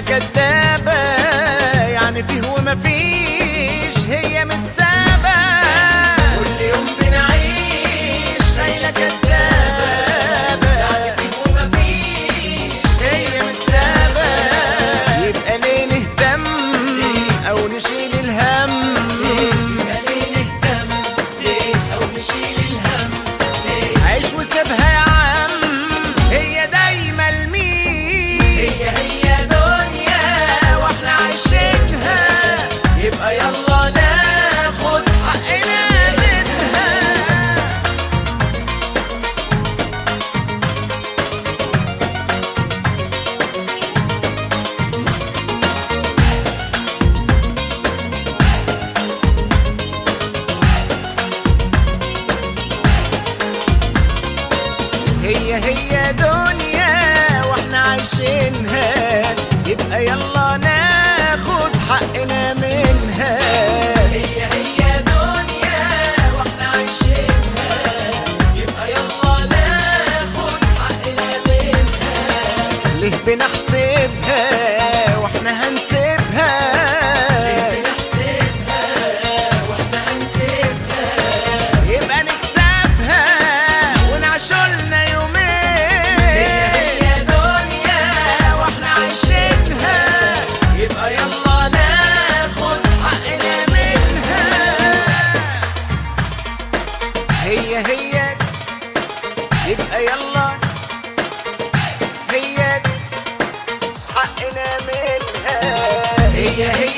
كدابة يعني فيه وما فيش هي متسابة كل يوم بنعيش خيلة كدابة يعني فيه وما فيش هي متسابة يبقى ليه نهتم أو نشيل الهم يبقى ليه نهتم ليه أو نشيل الهم عيش وسيبها يا عم هي دايما المين هي هي دنيا واحنا عايشينها يبقى يلا ناخد حقنا منها هي هي دنيا واحنا عايشينها يبقى يلا ناخد حقنا منها هي هي دنيا واحنا عايشينها يبقى يلا ناخد حقنا منها ليه بنحسبها واحنا هنسيبها ليه بنحسبها واحنا هنسيبها يبقى نكسبها ونعشلنا يومين هي هي دنيا واحنا عايشينها يبقى يلا ناخد حقنا منها هي هي يبقى يلا هي حقنا منها هي هي